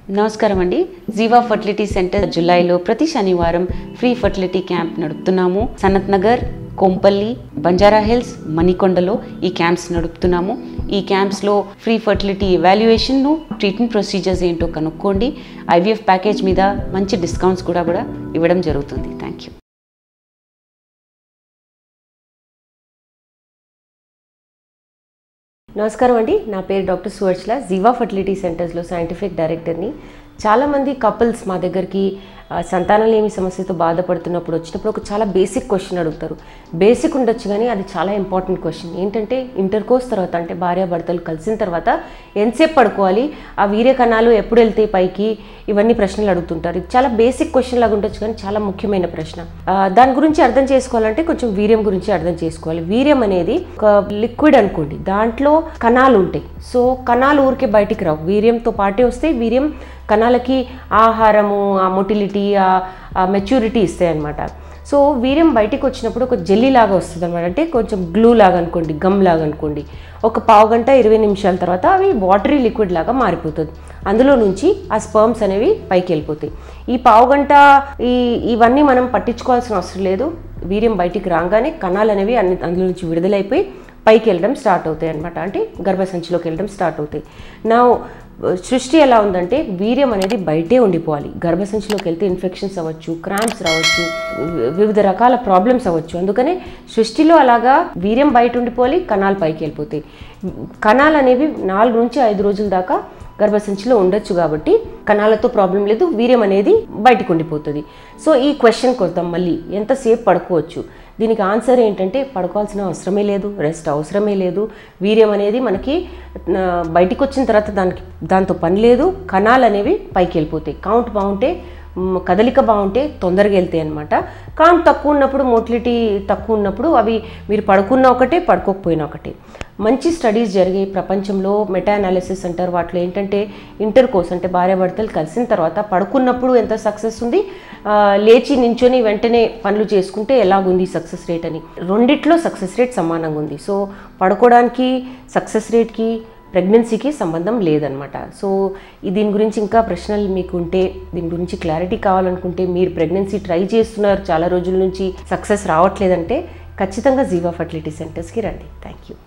నమస్కారం అండి జీవా fertility centre జులైలో ప్రతి శనివారం ఫ్రీ ఫర్టిలిటీ క్యాంప్ నడుపుతున్నాము సనత్ నగర్ కొంపల్లి బంజారా హిల్స్ మణికొండలో ఈ క్యాంప్స్ నడుపుతున్నాము ఈ క్యాంప్స్లో ఫ్రీ ఫర్టిలిటీ ఎవాల్యుయేషన్ను ట్రీట్మెంట్ ప్రొసీజర్స్ ఏంటో కనుక్కోండి ఐవీఎఫ్ ప్యాకేజ్ మీద మంచి డిస్కౌంట్స్ కూడా కూడా ఇవ్వడం జరుగుతుంది థ్యాంక్ యూ నమస్కారం అండి నా పేరు డాక్టర్ సువర్చల జీవా ఫర్టిలిటీ సెంటర్స్లో సైంటిఫిక్ డైరెక్టర్ని చాలామంది కపుల్స్ మా దగ్గరికి ఆ, సంతానం లేని సమస్యతో బాధపడుతున్నప్పుడు వచ్చినప్పుడు ఒక చాలా బేసిక్ క్వశ్చన్ అడుగుతారు బేసిక్ ఉండొచ్చు కానీ అది చాలా ఇంపార్టెంట్ క్వశ్చన్ ఏంటంటే ఇంటర్ కోర్స్ తర్వాత అంటే భార్యాభర్తలు కలిసిన తర్వాత ఎంతసేపు పడుకోవాలి ఆ వీర్య కణాలు ఎప్పుడు వెళ్తాయి పైకి ఇవన్నీ ప్రశ్నలు అడుగుతుంటారు ఇది చాలా బేసిక్ క్వశ్చన్ లాగా ఉండొచ్చు కానీ చాలా ముఖ్యమైన ప్రశ్న ఆ, దాని గురించి అర్థం చేసుకోవాలంటే కొంచెం వీర్యం గురించి అర్థం చేసుకోవాలి వీర్యం అనేది ఒక లిక్విడ్ అనుకోండి దాంట్లో కణాలు ఉంటాయి సో కణాలు ఊరికే బయటికి రావు వీర్యంతో పాటే వస్తే వీర్యం కణాలకి ఆహారము ఆ మొటిలిటీ ఆ మెచ్యూరిటీ ఇస్తాయి అనమాట సో వీర్యం బయటికి వచ్చినప్పుడు ఒక జెల్లీ లాగా వస్తుంది అనమాట అంటే కొంచెం గ్లూ లాగా అనుకోండి గమ్ లాగా అనుకోండి ఒక పావు గంట ఇరవై నిమిషాల తర్వాత అవి వాటరీ లిక్విడ్ లాగా మారిపోతుంది అందులో నుంచి ఆ స్పర్మ్స్ అనేవి పైకి వెళ్ళిపోతాయి ఈ పావు గంట ఈ ఇవన్నీ మనం పట్టించుకోవాల్సిన అవసరం లేదు వీర్యం బయటికి రాగానే కణాలు అనేవి అన్ని అందులో నుంచి విడుదలైపోయి పైకి వెళ్ళడం స్టార్ట్ అవుతాయి అనమాట అంటే గర్భసంచిలోకి వెళ్ళడం స్టార్ట్ అవుతాయి నా సృష్టి ఎలా ఉందంటే వీర్యం అనేది బయటే ఉండిపోవాలి గర్భసంచిలోకి వెళ్తే ఇన్ఫెక్షన్స్ అవ్వచ్చు క్రాంప్స్ రావచ్చు వి- వివిధ రకాల ప్రాబ్లమ్స్ అవ్వచ్చు అందుకనే సృష్టిలో అలాగా వీర్యం బయట ఉండిపోవాలి కణాలు పైకి వెళ్ళిపోతాయి కణాలు అనేవి నాలుగు నుంచి ఐదు రోజుల దాకా గర్భసంచిలో ఉండొచ్చు కాబట్టి కణాలతో ప్రాబ్లం లేదు వీర్యం అనేది బయటకు ఉండిపోతుంది సో ఈ క్వశ్చన్ కొడతాం మళ్ళీ ఎంతసేపు పడుకోవచ్చు దీనికి ఆన్సర్ ఏంటంటే పడుకోవాల్సిన అవసరమే లేదు రెస్ట్ అవసరమే లేదు వీర్యం అనేది మనకి ఆ, బయటికి వచ్చిన తర్వాత దానికి దాంతో పని లేదు కణాలు అనేవి పైకి వెళ్ళిపోతాయి కౌంట్ బాగుంటే మ్, కదలిక బాగుంటే తొందరగా వెళ్తాయి అనమాట కౌంట్ తక్కువ ఉన్నప్పుడు మోటిలిటీ తక్కువ ఉన్నప్పుడు అవి మీరు పడుకున్న ఒకటే పడుకోకపోయినా ఒకటే మంచి స్టడీస్ జరిగాయి ప్రపంచంలో మెటా అనాలిసిస్ అంటారు వాటిలో ఏంటంటే ఇంటర్ కోర్స్ అంటే భార్యాభర్తలు కలిసిన తర్వాత పడుకున్నప్పుడు ఎంత సక్సెస్ ఉంది ఆ, లేచి నించొని వెంటనే పనులు చేసుకుంటే ఎలాగుంది సక్సెస్ రేట్ అని రెండిట్లో సక్సెస్ రేట్ సమానంగా ఉంది సో పడుకోవడానికి సక్సెస్ రేట్కి ప్రెగ్నెన్సీకి సంబంధం లేదనమాట సో ఈ దీని గురించి ఇంకా ప్రశ్నలు మీకు ఉంటే దీని గురించి క్లారిటీ కావాలనుకుంటే మీరు ప్రెగ్నెన్సీ ట్రై చేస్తున్నారు చాలా రోజుల నుంచి సక్సెస్ రావట్లేదంటే ఖచ్చితంగా జీవా ఫర్టిలిటీ సెంటర్స్కి రండి థ్యాంక్ యూ